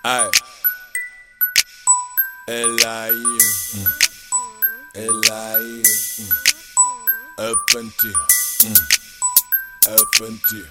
Ay. El ahí. El ahí. FNT. FNT.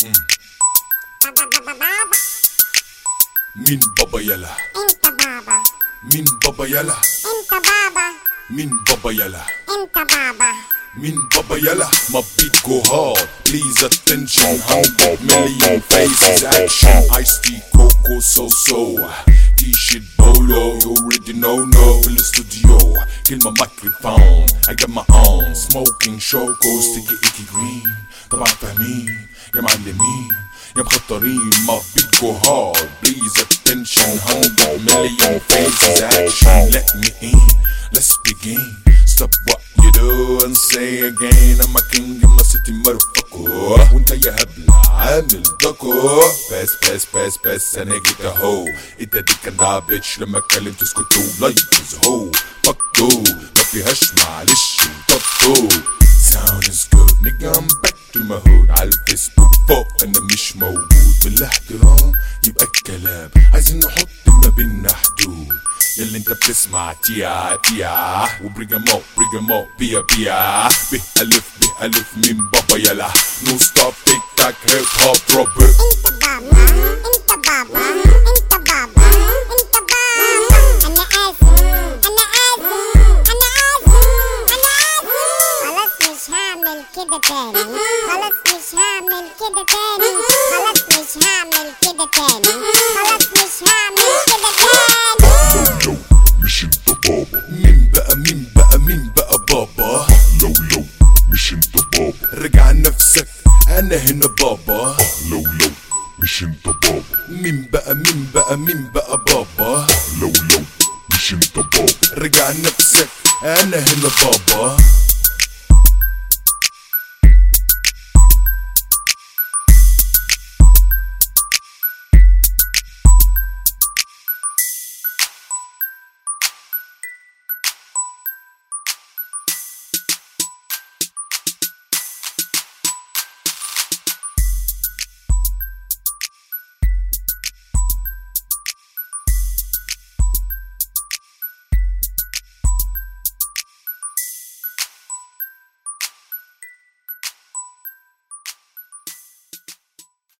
مين بابا يلا انت بابا مين بابا يلا انت بابا مين بابا يلا انت بابا Min Baba Yala, my beat go hard. Please attention, hundred million faces action. Ice tea, coco, so so. T-shirt bolo, you already know, no. In the studio, kill my microphone. I got my own smoking shoko, sticky icky green. طبعا فاهمين يا معلمين يا مخطرين my beat go hard. Please attention, hundred million faces action. Let me in, let's begin. Stop what you do and say again I'm a king in my city motherfucker وانت يا هبل عامل دكو بس بس بس بس انا جيت اهو انت دي كان ده بيتش لما اتكلم تسكتوا لايك هو فكتو ما فيهاش معلش وطبطو Sound is good nigga I'm back to my hood على الفيسبوك فوق انا مش موجود بالاحترام يبقى الكلام عايزين نحط ما بينا حدود ياللي انت بتسمع تيا تيا وبريجامو بريجامو بيا بيا به الف به الف من بابا يلا نو ستوب تيك تاك هيب هوب روبر انت بابا انت بابا انت بابا انت بابا انا اسف انا اسف انا اسف انا اسف خلاص مش هعمل كده تاني خلاص مش هعمل كده تاني خلاص مش هعمل كده تاني خلاص مش هعمل كده تاني لو مش انت بابا مين بقى مين بقى مين بقى بابا لو لو مش انت بابا رجع نفسك انا هنا بابا لو لو مش انت بابا مين بقى مين بقى مين بقى بابا لو لو مش انت بابا رجع نفسك انا هنا بابا